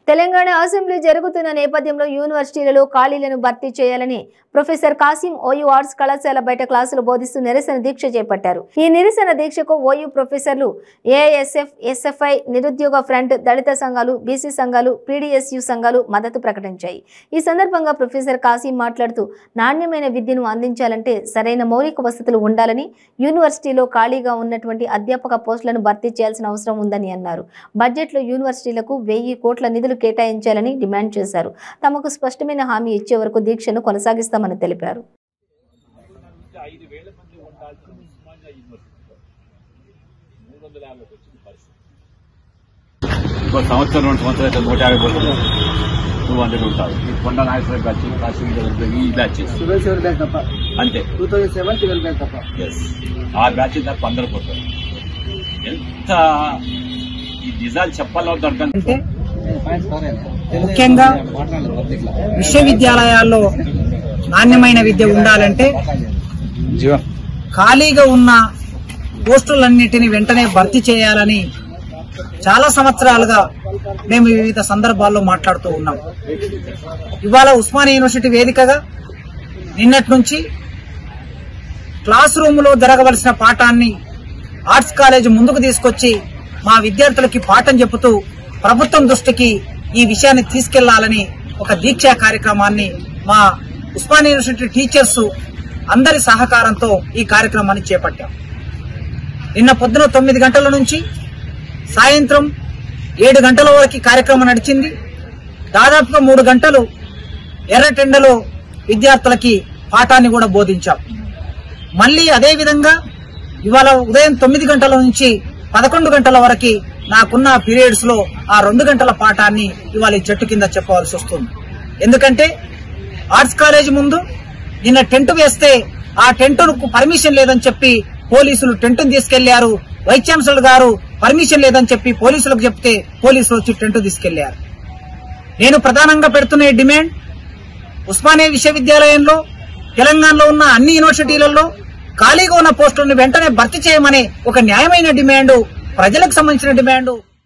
Telangana assembly జరుగుతున్న నేపథ్యంలో యూనివర్సిటీలలో ఖాళీలను భర్తీ చేయాలని ప్రొఫెసర్ కాసిం ఓయూ ఆర్ట్స్ కళాశాల బయట క్లాసులు బోధిస్తూ నిరసన దీక్ష చేపట్టారు ఈ నిరసన దీక్షకు ఓయూ ప్రొఫెసర్లు ఏఎస్ఎఫ్ ఎస్ఎఫ్ఐ నిరుద్యోగ ఫ్రంట్ దళిత సంఘాలు బీసీ సంఘాలు పీడీఎస్యు సంఘాలు మద్దతు ప్రకటించాయి ఈ సందర్భంగా ప్రొఫెసర్ కాసిం మాట్లాడుతూ నాణ్యమైన విద్యను అందించాలంటే సరైన మౌలిక వసతులు ఉండాలని యూనివర్సిటీలో ఖాళీగా ఉన్నటువంటి అధ్యాపక పోస్టులను భర్తీ చేయాల్సిన అవసరం ఉందని అన్నారు బడ్జెట్లో యూనివర్సిటీలకు వెయ్యి కోట్ల నిధులు కేటాయించాలని డిమాండ్ చేశారు తమకు స్పష్టమైన హామీ ఇచ్చే వరకు దీక్షను కొనసాగిస్తామని తెలిపారు ఐదు వేల మంది ఉండాల్సిన ఉస్మానియా యూనివర్సిటీలో మూడు వందల యాభైకి వచ్చింది పరిస్థితి ఇంకో సంవత్సరం రెండు సంవత్సరాలు అయితే నూట యాభై పోతుంది టూ హండ్రెడ్ ఉంటారు ఈ కొండ నాగేశ్వర బ్యాచ్ కాశ్మీర్ ఈ బ్యాచెస్ ట్వెల్వ్ సెవెన్ బ్యాక్ తప్ప అంతే two thousand seven twelve back తప్ప ఎస్ ఆ బ్యాచ్ దాకా అందరు పోతారు ఎంత ఈ నిజాలు చెప్పాలో అర్థం అంటే ముఖ్యంగా విశ్వవిద్యాలయాల్లో నాణ్యమైన విద్య ఉండాలంటే ఖాళీగా ఉన్న పోస్టులన్నిటిని వెంటనే భర్తీ చేయాలని చాలా సంవత్సరాలుగా మేము వివిధ సందర్భాల్లో మాట్లాడుతూ ఉన్నాం ఇవాళ ఉస్మానియా యూనివర్సిటీ వేదికగా నిన్నటి నుంచి క్లాస్ రూమ్ లో జరగవలసిన పాఠాన్ని ఆర్ట్స్ కాలేజ్ ముందుకు తీసుకొచ్చి మా విద్యార్థులకి పాఠం చెబుతూ ప్రభుత్వం దృష్టికి ఈ విషయాన్ని తీసుకెళ్లాలని ఒక దీక్షా కార్యక్రమాన్ని మా ఉస్మానియా యూనివర్సిటీ టీచర్స్ అందరి సహకారంతో ఈ కార్యక్రమాన్ని చేపట్టాం నిన్న పొద్దున తొమ్మిది గంటల నుంచి సాయంత్రం ఏడు గంటల వరకు కార్యక్రమం నడిచింది దాదాపుగా మూడు గంటలు ఎర్రటెండలో విద్యార్థులకి పాఠాన్ని కూడా బోధించాం మళ్ళీ అదే విధంగా ఇవాళ ఉదయం తొమ్మిది గంటల నుంచి పదకొండు గంటల వరకు నాకున్న పీరియడ్స్ లో ఆ రెండు గంటల పాఠాన్ని ఇవాళ ఈ చెట్టు కింద చెప్పవలసి వస్తుంది ఎందుకంటే ఆర్ట్స్ కాలేజ్ ముందు నిన్న టెంట్ వేస్తే ఆ టెంట్ పర్మిషన్ లేదని చెప్పి పోలీసులు టెంట్ తీసుకెళ్లారు వైస్ ఛాన్సలర్ గారు పర్మిషన్ లేదని చెప్పి పోలీసులకు చెప్తే పోలీసులు వచ్చి టెంట్ తీసుకెళ్లారు నేను ప్రధానంగా పెడుతున్న ఈ డిమాండ్ ఉస్మానియా విశ్వవిద్యాలయంలో తెలంగాణలో ఉన్న అన్ని యూనివర్సిటీలలో ఖాళీగా ఉన్న పోస్టులను వెంటనే భర్తీ చేయమనే ఒక న్యాయమైన డిమాండ్ ప్రజలకు సంబంధించిన డిమాండ్